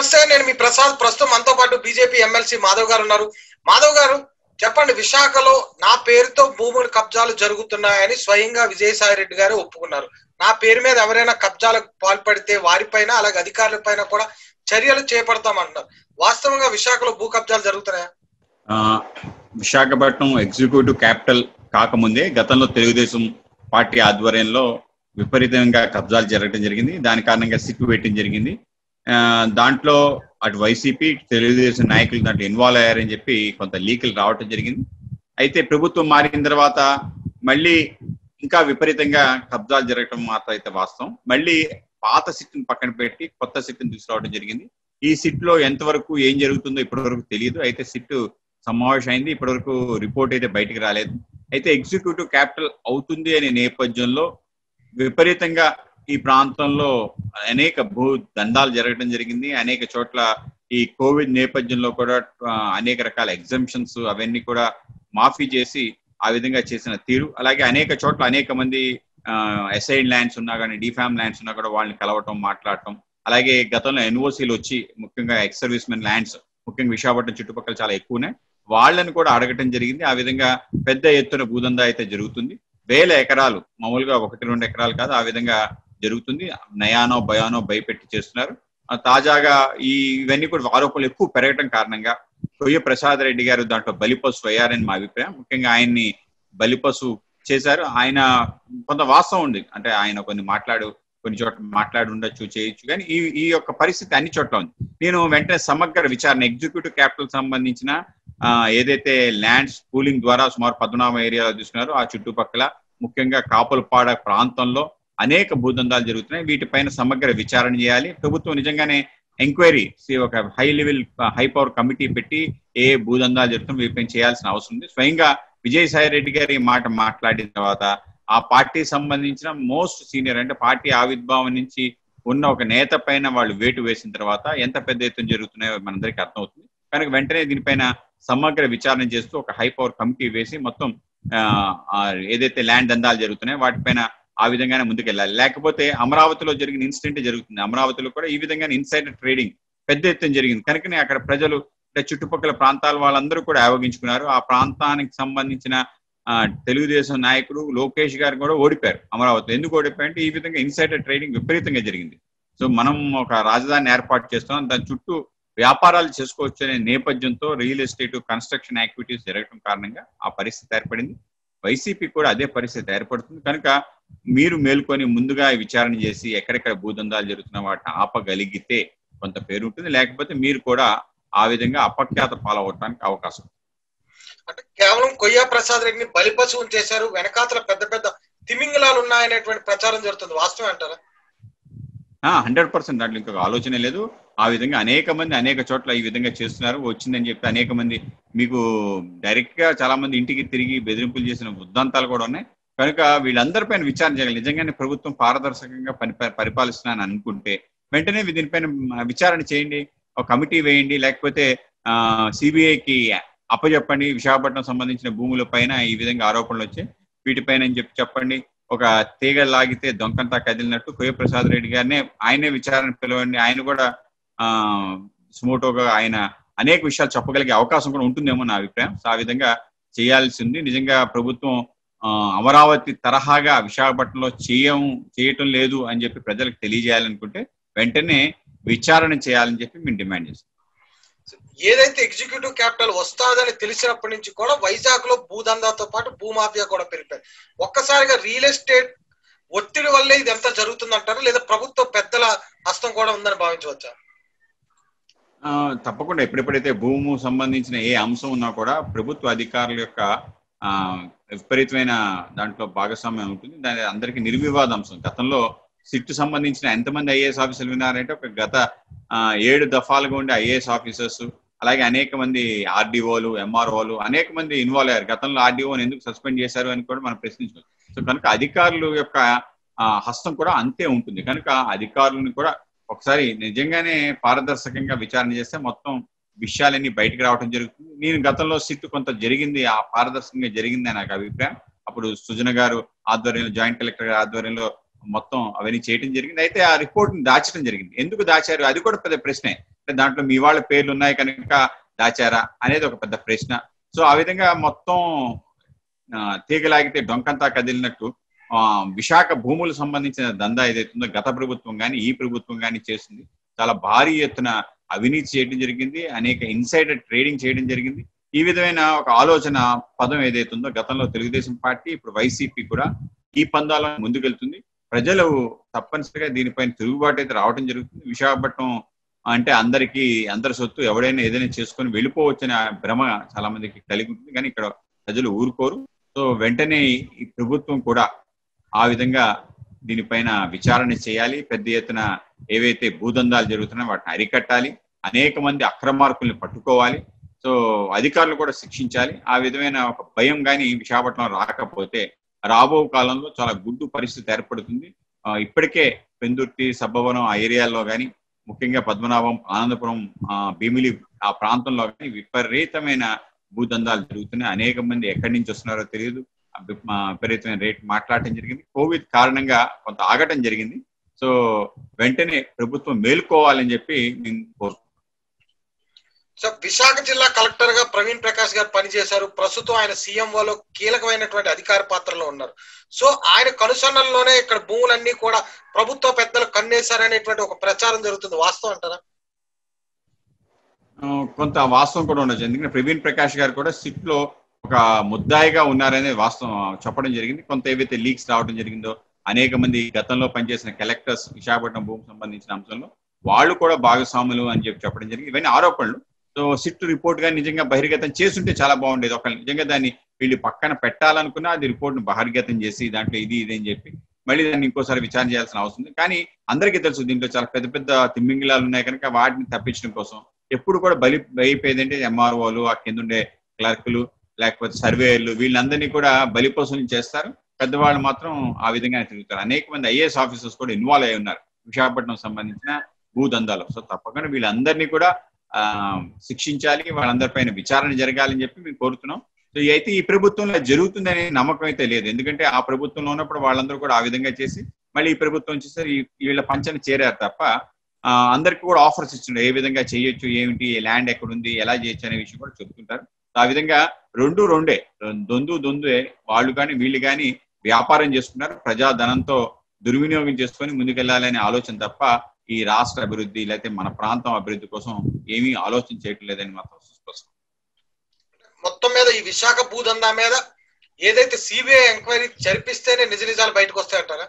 నమస్తే నేను మీ ప్రసాద్ ప్రస్తుతం మనతో పాటు బీజేపీ ఎమ్మెల్సీ మాధవ్ గారు ఉన్నారు మాధవ్ గారు చెప్పండి విశాఖలో నా పేరుతో భూముల కబ్జాలు జరుగుతున్నాయని స్వయంగా విజయసాయి రెడ్డి గారు ఒప్పుకున్నారు నా పేరు మీద ఎవరైనా కబ్జాలకు పాల్పడితే వారిపైన అలాగే అధికారుల పైన కూడా చర్యలు చేపడతామంటున్నారు వాస్తవంగా విశాఖలో భూ కబ్జాలు జరుగుతున్నాయా ఆ, విశాఖపట్నం ఎగ్జిక్యూటివ్ క్యాపిటల్ కాకముందే గతంలో తెలుగుదేశం పార్టీ ఆధ్వర్యంలో విపరీతంగా కబ్జాలు జరగడం జరిగింది దాని కారణంగా సిట్టు పెట్టడం జరిగింది ఆ, దాంట్లో అటు వైసీపీ తెలుగుదేశం నాయకులు దాంట్లో ఇన్వాల్వ్ అయ్యారని చెప్పి కొంత లీకులు రావటం జరిగింది అయితే ప్రభుత్వం మారిన తర్వాత మళ్ళీ ఇంకా విపరీతంగా కబ్జాలు జరగటం మాత్రం అయితే వాస్తవం మళ్ళీ పాత సిట్టును పక్కన పెట్టి కొత్త సిట్టును తీసుకురావడం జరిగింది ఈ సిట్ లో ఎంతవరకు ఏం జరుగుతుందో ఇప్పటివరకు తెలియదు అయితే సిట్ సమావేశం అయింది ఇప్పటివరకు రిపోర్ట్ అయితే బయటికి రాలేదు అయితే ఎగ్జిక్యూటివ్ క్యాపిటల్ అవుతుంది అనే నేపథ్యంలో విపరీతంగా ఈ ప్రాంతంలో అనేక భూ దందాలు జరగడం జరిగింది అనేక చోట్ల ఈ కోవిడ్ నేపథ్యంలో కూడా ఆ, అనేక రకాల ఎగ్జంప్షన్స్ అవన్నీ కూడా మాఫీ చేసి ఆ విధంగా చేసిన తీరు అలాగే అనేక చోట్ల అనేక మంది ఎసైడ్ ల్యాండ్స్ ఉన్నా కానీ డిఫామ్ ల్యాండ్స్ ఉన్నా కూడా వాళ్ళని కలవటం మాట్లాడటం అలాగే గతంలో ఎన్ఓసీలు వచ్చి ముఖ్యంగా ఎక్స్ సర్వీస్ మెన్ ల్యాండ్స్ ముఖ్యంగా విశాఖపట్నం చుట్టుపక్కల చాలా ఎక్కువనే వాళ్ళని కూడా అడగటం జరిగింది ఆ విధంగా పెద్ద ఎత్తున భూదందా అయితే జరుగుతుంది వేల ఎకరాలు మామూలుగా ఒకటి రెండు ఎకరాలు కాదు ఆ విధంగా జరుగుతుంది నయానో భయానో భయపెట్టి చేస్తున్నారు ఆ, తాజాగా ఈ ఇవన్నీ కూడా ఆరోపణలు ఎక్కువ పెరగటం కారణంగా కొయ్య ప్రసాద్ రెడ్డి గారు దాంట్లో బలిపశు అయ్యారని మా అభిప్రాయం ముఖ్యంగా ఆయన్ని బలిపశు చేశారు ఆయన కొంత వాస్తవం ఉంది అంటే ఆయన కొన్ని మాట్లాడు కొన్ని చోట్ల మాట్లాడి ఉండొచ్చు చేయొచ్చు కానీ ఈ ఈ యొక్క పరిస్థితి అన్ని చోట్ల ఉంది నేను వెంటనే సమగ్ర విచారణ ఎగ్జిక్యూటివ్ క్యాపిటల్ సంబంధించిన ఆ, ఏదైతే ల్యాండ్స్ పూలింగ్ ద్వారా సుమారు పద్మనాభ ఏరియాలో తీసుకున్నారో ఆ చుట్టుపక్కల ముఖ్యంగా కాపులపాడ ప్రాంతంలో అనేక భూదందాలు జరుగుతున్నాయి వీటిపైన సమగ్ర విచారణ చేయాలి ప్రభుత్వం నిజంగానే ఎంక్వైరీ ఒక high level high power committee పెట్టి ఏ భూదందాలు జరుగుతున్నాయి వీటిపైన చేయాల్సిన అవసరం ఉంది స్వయంగా విజయసాయి రెడ్డి గారి ఈ మాట మాట్లాడిన తర్వాత ఆ పార్టీ సంబంధించిన మోస్ట్ సీనియర్ అంటే పార్టీ ఆవిర్భావం నుంచి ఉన్న ఒక నేత పైన వాళ్ళు వేటు వేసిన తర్వాత ఎంత పెద్ద ఎత్తున జరుగుతున్నాయో మనందరికీ అర్థమవుతుంది కనుక వెంటనే దీనిపైన సమగ్ర విచారణ చేస్తూ ఒక హై పవర్ కమిటీ వేసి మొత్తం ఆ, ఆ, ఏదైతే ల్యాండ్ దందాలు జరుగుతున్నాయో వాటిపైన ఆ విధంగానే ముందుకెళ్ళాలి లేకపోతే అమరావతిలో జరిగిన ఇన్సిడెంట్ జరుగుతుంది అమరావతిలో కూడా ఈ విధంగా ఇన్సైడర్ ట్రేడింగ్ పెద్ద ఎత్తున జరిగింది కనుకనే అక్కడ ప్రజలు అంటే చుట్టుపక్కల ప్రాంతాల వాళ్ళందరూ కూడా ఆవగించుకున్నారు ఆ ప్రాంతానికి సంబంధించిన ఆ, తెలుగుదేశం నాయకుడు లోకేష్ గారు కూడా ఓడిపోయారు అమరావతి ఎందుకు ఓడిపోయారంటే ఈ విధంగా ఇన్సైడర్ ట్రేడింగ్ విపరీతంగా జరిగింది సో మనం ఒక రాజధాని ఏర్పాటు చేస్తున్నాం దాని చుట్టూ వ్యాపారాలు చేసుకోవచ్చు అనే నేపథ్యంతో రియల్ ఎస్టేట్ కన్స్ట్రక్షన్ యాక్టివిటీస్ జరగడం కారణంగా ఆ పరిస్థితి ఏర్పడింది వైసీపీ కూడా అదే పరిస్థితి ఏర్పడుతుంది కనుక మీరు మేల్కొని ముందుగా విచారణ చేసి ఎక్కడెక్కడ భూదందాలు జరుగుతున్న వాటిని ఆపగలిగితే కొంత పేరు ఉంటుంది లేకపోతే మీరు కూడా ఆ విధంగా అపఖ్యాత పాలవడానికి అవకాశం ఉంది. అంటే కేవలం కొయ్యా ప్రసాద్ రెడ్డిని బలిపశువుని చేశారు వెనకాతల పెద్ద పెద్ద తిమింగలాలు ఉన్నాయనేటువంటి ప్రచారం జరుగుతుంది వాస్తవం అంటారా హండ్రెడ్ పర్సెంట్ దాంట్లో ఇంకొక ఆలోచన లేదు ఆ విధంగా అనేక మంది అనేక చోట్ల ఈ విధంగా చేస్తున్నారు వచ్చిందని చెప్పి అనేక మంది మీకు డైరెక్ట్ గా చాలా మంది ఇంటికి తిరిగి బెదిరింపులు చేసిన ఉద్దంతాలు కూడా ఉన్నాయి కనుక వీళ్ళందరిపైన విచారణ చేయాలి నిజంగానే ప్రభుత్వం పారదర్శకంగా పని పరిపాలిస్తున్నాను అనుకుంటే వెంటనే దీనిపైన విచారణ చేయండి ఒక కమిటీ వేయండి లేకపోతే సిబిఐకి అప్పచెప్పండి విశాఖపట్నం సంబంధించిన భూముల పైన ఈ విధంగా ఆరోపణలు వచ్చాయి వీటిపైన అని చెప్పి చెప్పండి ఒక తీగ లాగితే దొంకంతా కదిలినట్టు కొయ్య ప్రసాద్ రెడ్డి గారినే ఆయనే విచారణ పిలవండి ఆయన కూడా ఆ సుమోటోగా ఆయన అనేక విషయాలు చెప్పగలిగే అవకాశం కూడా ఉంటుందేమో నా అభిప్రాయం సో ఆ విధంగా చేయాల్సి ఉంది నిజంగా ప్రభుత్వం ఆ, అమరావతి తరహాగా విశాఖపట్నంలో చేయం చేయటం లేదు అని చెప్పి ప్రజలకు తెలియజేయాలనుకుంటే వెంటనే విచారణ చేయాలని చెప్పి మేము డిమాండ్ చేస్తాం ఏదైతే ఎగ్జిక్యూటివ్ క్యాపిటల్ వస్తాదని తెలిసినప్పటి నుంచి కూడా వైజాగ్ లో భూదందాతో పాటు భూమాఫియా కూడా పెరిగిపోయింది ఒక్కసారిగా రియల్ ఎస్టేట్ ఒత్తిడి వల్లే ఇది ఎంత జరుగుతుందంటారు లేదా ప్రభుత్వ పెద్దల హస్తం కూడా ఉందని భావించవచ్చా ఆ, తప్పకుండా ఎప్పుడెప్పుడైతే భూము సంబంధించిన ఏ అంశం ఉన్నా కూడా ప్రభుత్వ అధికారుల యొక్క ఆ, విపరీతమైన దాంట్లో భాగస్వామ్యం ఉంటుంది దాని అందరికీ నిర్వివాద అంశం గతంలో సిట్ సంబంధించిన ఎంతమంది ఐఏఎస్ ఆఫీసర్లు విన్నారంటే ఒక గత ఆ, ఏడు దఫాలుగా ఉండే ఐఏఎస్ ఆఫీసర్స్ అలాగే అనేక మంది ఆర్డీఓలు ఎంఆర్ఓలు అనేక మంది ఇన్వాల్వ్ అయ్యారు గతంలో ఆర్డీఓని ఎందుకు సస్పెండ్ చేశారు అని కూడా మనం ప్రశ్నించవచ్చు సో కనుక అధికారుల యొక్క ఆ, హస్తం కూడా అంతే ఉంటుంది కనుక అధికారులను కూడా ఒకసారి నిజంగానే పారదర్శకంగా విచారణ చేస్తే మొత్తం విషయాలన్నీ బయటకు రావడం జరుగుతుంది నేను గతంలో సిట్ కొంత జరిగింది ఆ పారదర్శకంగా జరిగింది అని నాకు అభిప్రాయం అప్పుడు సుజన గారు ఆధ్వర్యంలో జాయింట్ కలెక్టర్ గారి ఆధ్వర్యంలో మొత్తం అవన్నీ చేయడం జరిగింది అయితే ఆ రిపోర్ట్ ని దాచడం జరిగింది ఎందుకు దాచారు అది కూడా పెద్ద ప్రశ్నే అంటే దాంట్లో మీ వాళ్ళ పేర్లు ఉన్నాయి కనుక దాచారా అనేది ఒక పెద్ద ప్రశ్న సో ఆ విధంగా మొత్తం ఆ, తీగలాగితే డొంకంతా కదిలినట్టు ఆ, విశాఖ భూములకు సంబంధించిన దందా ఏదైతుందో గత ప్రభుత్వం కానీ ఈ ప్రభుత్వం కానీ చేస్తుంది చాలా భారీ ఎత్తున అవినీతి చేయడం జరిగింది అనేక ఇన్సైడర్ ట్రేడింగ్ చేయడం జరిగింది ఈ విధమైన ఒక ఆలోచన పదం ఏదైతుందో గతంలో తెలుగుదేశం పార్టీ ఇప్పుడు వైసీపీ కూడా ఈ పందాల ముందుకెళ్తుంది ప్రజలు తప్పనిసరిగా దీనిపైన తిరుగుబాటు అయితే రావడం జరుగుతుంది విశాఖపట్నం అంటే అందరికీ అందరి సొత్తు ఎవడైనా ఏదైనా చేసుకొని వెళ్ళిపోవచ్చనే భ్రమ చాలా మందికి కలిగి ఉంటుంది కానీ ఇక్కడ ప్రజలు ఊరుకోరు సో వెంటనే ఈ ప్రభుత్వం కూడా ఆ విధంగా దీనిపైన విచారణ చేయాలి పెద్ద ఎత్తున ఏవైతే భూదందాలు జరుగుతున్నాయో వాటిని అరికట్టాలి అనేక మంది అక్రమార్కుల్ని పట్టుకోవాలి సో అధికారులు కూడా శిక్షించాలి ఆ విధమైన ఒక భయం కానీ విశాఖపట్నం రాకపోతే రాబో కాలంలో చాలా గుడ్డు పరిస్థితి ఏర్పడుతుంది ఆ, ఇప్పటికే పెందుర్తి సబ్బవనం ఆ ఏరియాల్లో కానీ ముఖ్యంగా పద్మనాభం ఆనందపురం ఆ, భీమిలి ఆ ప్రాంతంలో కానీ విపరీతమైన భూదందాలు జరుగుతున్నాయి అనేక మంది ఎక్కడి నుంచి వస్తున్నారో తెలియదు ఆ వి- మా విపరీతమైన రేట్ మాట్లాడటం జరిగింది కోవిడ్ కారణంగా కొంత ఆగటం జరిగింది సో వెంటనే ప్రభుత్వం మేలుకోవాలని చెప్పి నేను కోరుతున్నాను సో విశాఖ జిల్లా కలెక్టర్ గా ప్రవీణ్ ప్రకాష్ గారు పనిచేశారు ప్రస్తుతం ఆయన సీఎంఓలో కీలకమైనటువంటి అధికార పాత్రలో ఉన్నారు సో ఆయన కనుసన్నల్లోనే ఇక్కడ భూములన్నీ కూడా ప్రభుత్వ పెద్దలు కన్నేశారనేటువంటి ఒక ప్రచారం జరుగుతుంది వాస్తవం అంటారా ఆ, కొంత వాస్తవం కూడా ఉండొచ్చు ఎందుకంటే ప్రవీణ్ ప్రకాష్ గారు కూడా సిట్ లో ఒక ముద్దాయిగా ఉన్నారనేది వాస్తవం చెప్పడం జరిగింది కొంత ఏవైతే లీక్స్ రావడం జరిగిందో అనేక మంది గతంలో పనిచేసిన కలెక్టర్స్ విశాఖపట్నం భూమికి సంబంధించిన అంశంలో వాళ్ళు కూడా భాగస్వాములు అని చెప్పి చెప్పడం జరిగింది ఇవన్నీ ఆరోపణలు సో సిట్ రిపోర్ట్ గా నిజంగా బహిర్గతం చేస్తుంటే చాలా బాగుండేది ఒక నిజంగా దాన్ని వీళ్ళు పక్కన పెట్టాలనుకున్నా అది రిపోర్ట్ ను బహిర్గతం చేసి దాంట్లో ఇది ఇది అని చెప్పి మళ్ళీ దాన్ని ఇంకోసారి విచారణ చేయాల్సిన అవసరం ఉంది కానీ అందరికీ తెలుసు దీంట్లో చాలా పెద్ద పెద్ద తిమ్మింగిలాలు ఉన్నాయి కనుక వాటిని తప్పించడం కోసం ఎప్పుడు కూడా బలి అయిపోయేది అంటే ఎంఆర్ఓలు ఆ కింద ఉండే క్లర్కులు లేకపోతే సర్వేయర్లు వీళ్ళందరినీ కూడా బలిపోసం చేస్తారు పెద్దవాళ్ళు మాత్రం ఆ విధంగానే తిరుగుతారు అనేక మంది ఐఏఎస్ ఆఫీసర్స్ కూడా ఇన్వాల్వ్ అయి ఉన్నారు విశాఖపట్నం సంబంధించిన భూదందాలు సో తప్పకుండా వీళ్ళందరినీ కూడా ఆ శిక్షించాలి వాళ్ళందరిపైన విచారణ జరగాలని చెప్పి మేము కోరుతున్నాం సో ఇది అయితే ఈ ప్రభుత్వంలో జరుగుతుందనే నమ్మకం అయితే లేదు ఎందుకంటే ఆ ప్రభుత్వంలో ఉన్నప్పుడు వాళ్ళందరూ కూడా ఆ విధంగా చేసి మళ్ళీ ఈ ప్రభుత్వం వచ్చేసరి ఈ- వీళ్ళ పంచన చేరారు తప్ప ఆ, అందరికీ కూడా ఆఫర్స్ ఇస్తుండే ఏ విధంగా చేయొచ్చు ఏమిటి ల్యాండ్ ఎక్కడ ఉంది ఎలా చేయొచ్చు అనే విషయం కూడా చెప్తుంటారు సో ఆ విధంగా రెండు రెండే దొందు దొందే వాళ్ళు కానీ వీళ్ళు కానీ వ్యాపారం చేసుకున్నారు ప్రజా ధనంతో దుర్వినియోగం చేసుకొని ముందుకెళ్లాలనే ఆలోచన తప్ప ఈ రాష్ట్ర అభివృద్ధి లేకపోతే మన ప్రాంతం అభివృద్ధి కోసం ఏమీ ఆలోచన చేయటం లేదని మాత్రం స్పష్టం మొత్తం మీద ఈ విశాఖ భూదందా మీద ఏదైతే సిబిఐ ఎంక్వైరీ జరిపిస్తేనే నిజ నిజాలు బయటకు వస్తాయంటారా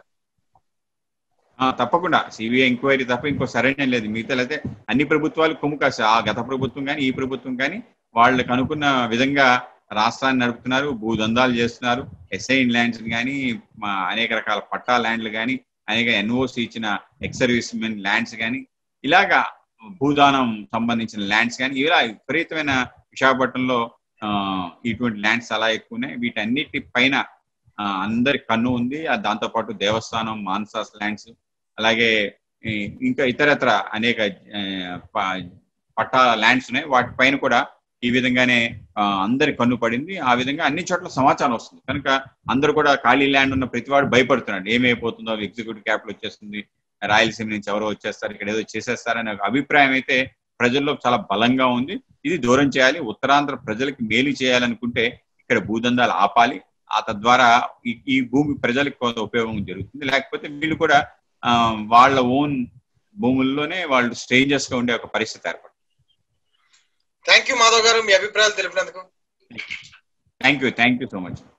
ఆ, తప్పకుండా సిబిఐ ఎంక్వైరీ తప్ప ఇంకో సరైన లేదు మిగతా అయితే అన్ని ప్రభుత్వాలు కొమ్ము కాసి ఆ గత ప్రభుత్వం కానీ ఈ ప్రభుత్వం కానీ వాళ్ళకి అనుకున్న విధంగా రాష్ట్రాన్ని నడుపుతున్నారు భూదందాలు చేస్తున్నారు ఎస్ఐన్ ల్యాండ్స్ కానీ అనేక రకాల పట్టా ల్యాండ్లు కానీ అనేక ఎన్ఓసి ఇచ్చిన ఎక్స్ సర్వీస్ మెన్ ల్యాండ్స్ కానీ ఇలాగా భూదానం సంబంధించిన ల్యాండ్స్ కానీ ఇలా విపరీతమైన విశాఖపట్నంలో ఆ, ఇటువంటి ల్యాండ్స్ చాలా ఎక్కువ ఉన్నాయి వీటన్నిటి పైన ఆ, అందరి కన్ను ఉంది ఆ దాంతోపాటు దేవస్థానం మాన్సాస్ ల్యాండ్స్ అలాగే ఈ, ఇంకా ఇతరత్ర అనేక ఆ, ప- పట్టా ల్యాండ్స్ ఉన్నాయి వాటి పైన కూడా ఈ విధంగానే ఆ, అందరి కన్ను పడింది ఆ విధంగా అన్ని చోట్ల సమాచారం వస్తుంది కనుక అందరూ కూడా ఖాళీ ల్యాండ్ ఉన్న ప్రతివాడు భయపడుతున్నాడు ఏమైపోతుందో ఎగ్జిక్యూటివ్ క్యాపిటల్ వచ్చేస్తుంది రాయలసీమ నుంచి ఎవరో వచ్చేస్తారు ఇక్కడ ఏదో చేసేస్తారనే ఒక అభిప్రాయం అయితే ప్రజల్లో చాలా బలంగా ఉంది ఇది దూరం చేయాలి ఉత్తరాంధ్ర ప్రజలకి మేలు చేయాలనుకుంటే ఇక్కడ భూదందాలు ఆపాలి ఆ తద్వారా ఈ- ఈ భూమి ప్రజలకు కొంత ఉపయోగం జరుగుతుంది లేకపోతే వీళ్ళు కూడా ఆ, వాళ్ళ ఓన్ భూముల్లోనే వాళ్ళు స్ట్రేంజర్స్ గా ఉండే ఒక పరిస్థితి ఏర్పడుతుంది థ్యాంక్ యూ మాధవ్ గారు మీ అభిప్రాయాలు తెలిపినందుకు thank you thank you so much